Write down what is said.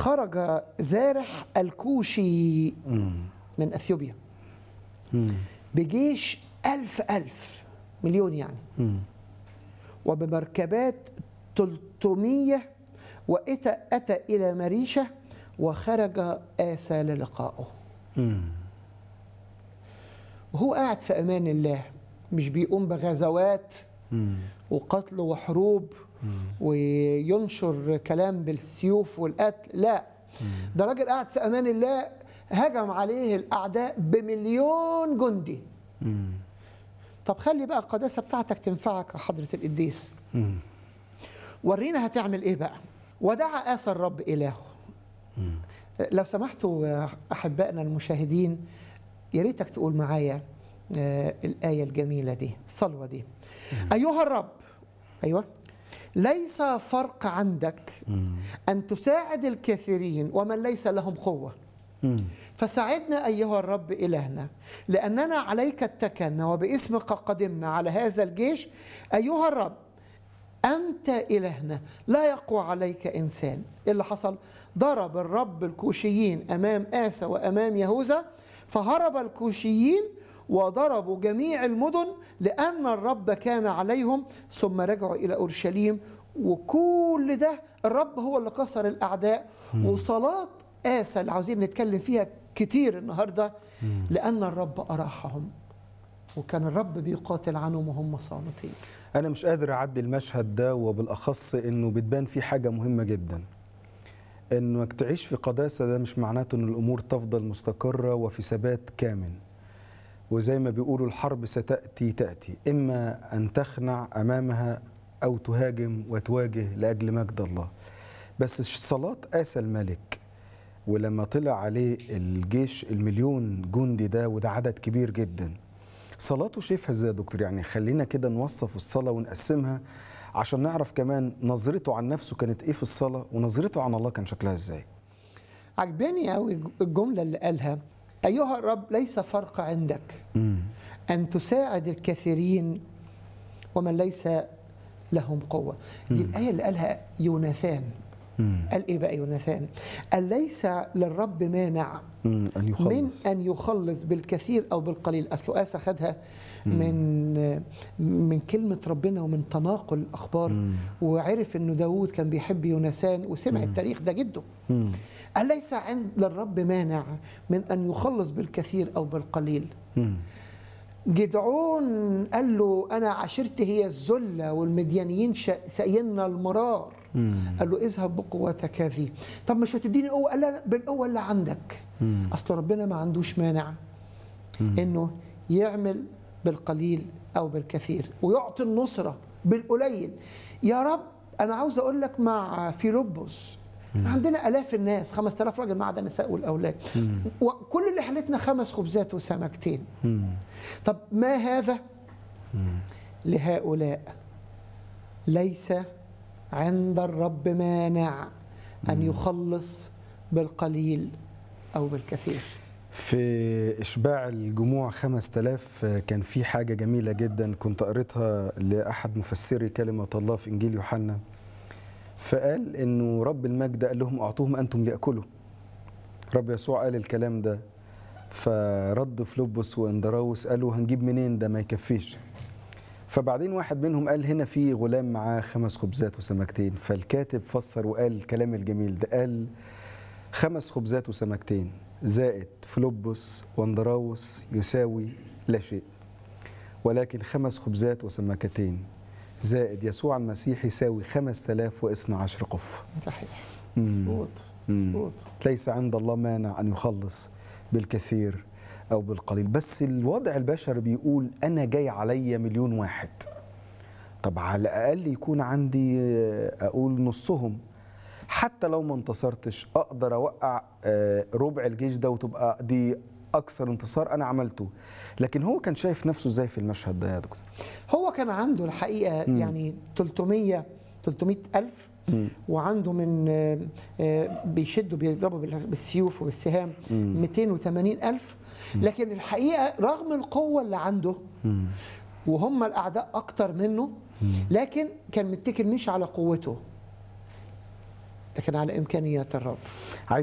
خرج زارح الكوشي من اثيوبيا بجيش ألف ألف مليون يعني وبمركبات 300 وأتى أتى إلى مريشة وخرج آسى للقائه وهو قاعد في أمان الله مش بيقوم بغزوات وقتل وحروب وينشر كلام بالسيوف والقتل لا ده راجل قاعد في امان الله هجم عليه الاعداء بمليون جندي طب خلي بقى القداسه بتاعتك تنفعك يا حضره القديس ورينا هتعمل ايه بقى ودعا آسى الرب إلهه لو سمحتوا أحبائنا المشاهدين يا ريتك تقول معايا آه، الآية الجميلة دي الصلوة دي أيها الرب أيوة ليس فرق عندك أن تساعد الكثيرين ومن ليس لهم قوة فساعدنا أيها الرب إلهنا لأننا عليك اتكلنا وباسمك قدمنا على هذا الجيش أيها الرب أنت إلهنا لا يقوى عليك إنسان إيه اللي حصل ضرب الرب الكوشيين أمام آسى وأمام يهوذا فهرب الكوشيين وضربوا جميع المدن لأن الرب كان عليهم ثم رجعوا إلى أورشليم وكل ده الرب هو اللي كسر الأعداء وصلاة آسى اللي عاوزين نتكلم فيها كتير النهاردة لأن الرب أراحهم وكان الرب بيقاتل عنهم وهم صامتين انا مش قادر اعدي المشهد ده وبالاخص انه بتبان فيه حاجه مهمه جدا انك تعيش في قداسه ده مش معناته ان الامور تفضل مستقره وفي ثبات كامل وزي ما بيقولوا الحرب ستاتي تاتي اما ان تخنع امامها او تهاجم وتواجه لاجل مجد الله بس صلاه اسى الملك ولما طلع عليه الجيش المليون جندي ده وده عدد كبير جدا صلاته شايفها ازاي يا دكتور يعني خلينا كده نوصف الصلاه ونقسمها عشان نعرف كمان نظرته عن نفسه كانت ايه في الصلاه ونظرته عن الله كان شكلها ازاي عجباني قوي الجملة اللي قالها أيها الرب ليس فرق عندك أن تساعد الكثيرين ومن ليس لهم قوة دي الآية اللي قالها يوناثان قال إيه بقى يوناثان قال ليس للرب مانع مم. ان يخلص من أن يخلص بالكثير أو بالقليل أصله آسى خدها من من كلمة ربنا ومن تناقل الأخبار وعرف أنه داود كان بيحب يوناثان وسمع التاريخ ده جده مم. قال ليس عند للرب مانع من أن يخلص بالكثير أو بالقليل مم. جدعون قال له أنا عشيرتي هي الذلة والمديانيين شا- ساينا المرار قال له اذهب بقوتك هذه طب مش هتديني قوة قال لا لا، بالقوة اللي عندك أصل ربنا ما عندوش مانع إنه يعمل بالقليل أو بالكثير ويعطي النصرة بالقليل يا رب أنا عاوز أقول لك مع فيلبس عندنا آلاف الناس 5000 راجل ما عدا النساء والأولاد وكل اللي حالتنا خمس خبزات وسمكتين طب ما هذا لهؤلاء ليس عند الرب مانع أن يخلص بالقليل أو بالكثير في إشباع الجموع 5000 كان في حاجة جميلة جدا كنت قريتها لأحد مفسري كلمة الله في إنجيل يوحنا فقال إنه رب المجد قال لهم أعطوهم أنتم ليأكلوا رب يسوع قال الكلام ده فرد فلوبس واندراوس قالوا هنجيب منين ده ما يكفيش فبعدين واحد منهم قال هنا في غلام معاه خمس خبزات وسمكتين فالكاتب فسر وقال الكلام الجميل ده قال خمس خبزات وسمكتين زائد فلوبس واندراوس يساوي لا شيء ولكن خمس خبزات وسمكتين زائد يسوع المسيح يساوي خمس تلاف واثنى عشر قف صحيح مم. مظبوط مظبوط ليس عند الله مانع أن يخلص بالكثير أو بالقليل بس الوضع البشري بيقول أنا جاي عليا مليون واحد طب على الأقل يكون عندي آه، أقول نصهم حتى لو ما انتصرتش أقدر أوقع آه، ربع الجيش ده وتبقى دي أكثر انتصار أنا عملته لكن هو كان شايف نفسه إزاي في المشهد ده يا دكتور هو كان عنده الحقيقة يعني 300 300 ألف وعنده من آه، آه، بيشدوا بيضربوا بال- بالسيوف وبالسهام 280 ألف لكن الحقيقة رغم القوة اللي عنده وهم الأعداء أكتر منه لكن كان متكل مش على قوته لكن على امكانيات الرب